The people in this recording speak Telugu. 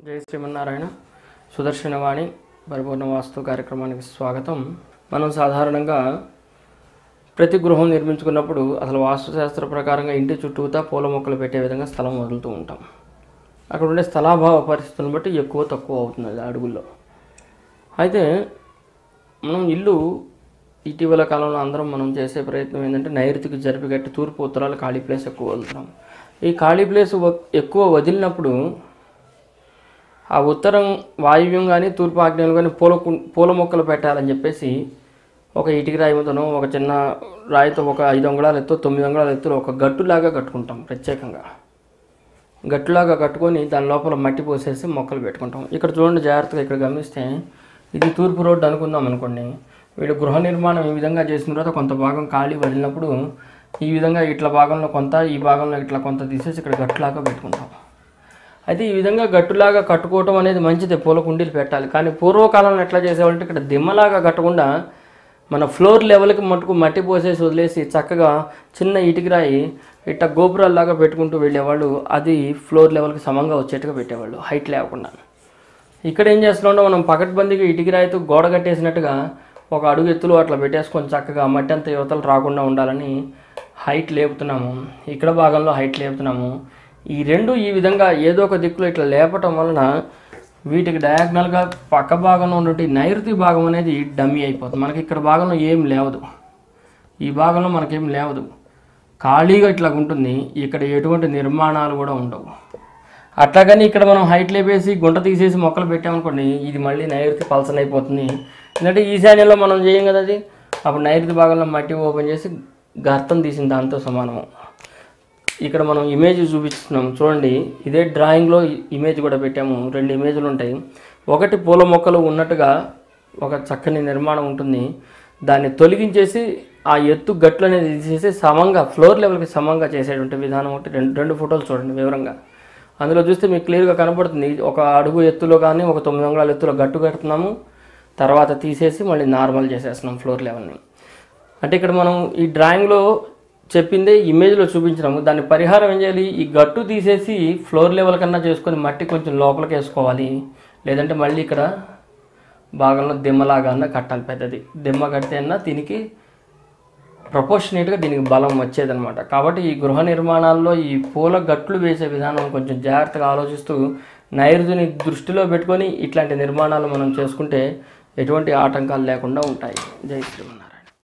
జై శ్రీమన్నారాయణ సుదర్శనవాణి పరిపూర్ణ వాస్తు కార్యక్రమానికి స్వాగతం మనం సాధారణంగా ప్రతి గృహం నిర్మించుకున్నప్పుడు అసలు వాస్తుశాస్త్ర ప్రకారంగా ఇంటి చుట్టూతా పూల మొక్కలు పెట్టే విధంగా స్థలం వదులుతూ ఉంటాం అక్కడ ఉండే స్థలాభావ పరిస్థితులను బట్టి ఎక్కువ తక్కువ అవుతుంది అది అడుగుల్లో అయితే మనం ఇల్లు ఇటీవల కాలంలో అందరం మనం చేసే ప్రయత్నం ఏంటంటే నైరుతికి జరిపి కట్టి తూర్పు ఉత్తరాలు ఖాళీ ప్లేస్ ఎక్కువ వదులుతున్నాం ఈ ఖాళీ ప్లేస్ వ- ఎక్కువ వదిలినప్పుడు ఆ ఉత్తరం వాయువ్యం కానీ తూర్పు ఆగ్నేయం కానీ పూల కు- పూల మొక్కలు పెట్టాలని చెప్పేసి ఒక ఇటుక రాయి మీదనో ఒక చిన్న రాయితో ఒక ఐదు అంగుళాల ఎత్తు తొమ్మిది అంగుళాల ఎత్తులో ఒక గట్టులాగా కట్టుకుంటాం ప్రత్యేకంగా గట్టులాగా కట్టుకొని దాని లోపల మట్టి పోసేసి మొక్కలు పెట్టుకుంటాం ఇక్కడ చూడండి జాగ్రత్తగా ఇక్కడ గమనిస్తే ఇది తూర్పు రోడ్డు అనుకుందాం అనుకోండి వీడు గృహ నిర్మాణం ఈ విధంగా చేసిన తర్వాత కొంత భాగం ఖాళీ వదిలినప్పుడు ఈ విధంగా ఇట్ల భాగంలో కొంత ఈ భాగంలో ఇట్లా కొంత తీసేసి ఇక్కడ గట్టులాగా పెట్టుకుంటాం అయితే ఈ విధంగా గట్టులాగా కట్టుకోవటం అనేది మంచిదే పూల కుండీలు పెట్టాలి కానీ పూర్వకాలంలో ఎట్లా చేసేవాళ్ళంటే ఇక్కడ దిమ్మలాగా కట్టకుండా మన ఫ్లోర్ లెవెల్కి మట్టుకు మట్టి పోసేసి వదిలేసి చక్కగా చిన్న ఇటుకరాయి ఇట్ట గోపురాల్లాగా పెట్టుకుంటూ వెళ్ళేవాళ్ళు అది ఫ్లోర్ లెవెల్కి సమంగా వచ్చేట్టుగా పెట్టేవాళ్ళు హైట్ లేకుండా ఇక్కడ ఏం చేస్తున్నాం మనం పకడ్బందీగా ఇటుకరాయితో గోడ కట్టేసినట్టుగా ఒక అడుగు ఎత్తులో అట్లా పెట్టేసుకొని చక్కగా మట్టి అంత యువతలు రాకుండా ఉండాలని హైట్ లేపుతున్నాము ఇక్కడ భాగంలో హైట్ లేపుతున్నాము ఈ రెండు ఈ విధంగా ఏదో ఒక దిక్కులో ఇట్లా లేపటం వలన వీటికి డయాగ్నల్గా పక్క భాగంలో ఉన్నటువంటి నైరుతి భాగం అనేది డమ్మీ అయిపోతుంది మనకి ఇక్కడ భాగంలో ఏం లేవదు ఈ భాగంలో మనకేం లేవదు ఖాళీగా ఇట్లా ఉంటుంది ఇక్కడ ఎటువంటి నిర్మాణాలు కూడా ఉండవు అట్లాగని ఇక్కడ మనం హైట్ లేపేసి గుంట తీసేసి మొక్కలు పెట్టామనుకోండి ఇది మళ్ళీ నైరుతి పలసన అయిపోతుంది ఎందుకంటే ఈశాన్యంలో మనం చేయం కదా అది అప్పుడు నైరుతి భాగంలో మట్టి ఓపెన్ చేసి గర్తం తీసిన దాంతో సమానము ఇక్కడ మనం ఇమేజ్ చూపిస్తున్నాం చూడండి ఇదే డ్రాయింగ్లో ఇమేజ్ కూడా పెట్టాము రెండు ఇమేజ్లు ఉంటాయి ఒకటి పూల మొక్కలు ఉన్నట్టుగా ఒక చక్కని నిర్మాణం ఉంటుంది దాన్ని తొలగించేసి ఆ ఎత్తు గట్లు అనేది తీసేసి సమంగా ఫ్లోర్ లెవెల్కి సమంగా చేసేటువంటి విధానం ఒకటి రెండు రెండు ఫోటోలు చూడండి వివరంగా అందులో చూస్తే మీకు క్లియర్గా కనపడుతుంది ఒక అడుగు ఎత్తులో కానీ ఒక తొమ్మిది అంగుళాల ఎత్తులో గట్టు కడుతున్నాము తర్వాత తీసేసి మళ్ళీ నార్మల్ చేసేస్తున్నాం ఫ్లోర్ లెవెల్ని అంటే ఇక్కడ మనం ఈ డ్రాయింగ్లో చెప్పిందే ఇమేజ్లో చూపించినాము దాని పరిహారం ఏం చేయాలి ఈ గట్టు తీసేసి ఫ్లోర్ లెవెల్ కన్నా చేసుకొని మట్టి కొంచెం లోపలికి వేసుకోవాలి లేదంటే మళ్ళీ ఇక్కడ భాగంలో దిమ్మలాగా అన్న కట్టాలి పెద్దది దిమ్మ కడితే అన్న దీనికి ప్రపోర్షనేట్గా దీనికి బలం వచ్చేదన్నమాట కాబట్టి ఈ గృహ నిర్మాణాల్లో ఈ పూల గట్లు వేసే విధానం కొంచెం జాగ్రత్తగా ఆలోచిస్తూ నైరుతిని దృష్టిలో పెట్టుకొని ఇట్లాంటి నిర్మాణాలు మనం చేసుకుంటే ఎటువంటి ఆటంకాలు లేకుండా ఉంటాయి జై శ్రీమన్నారాయణ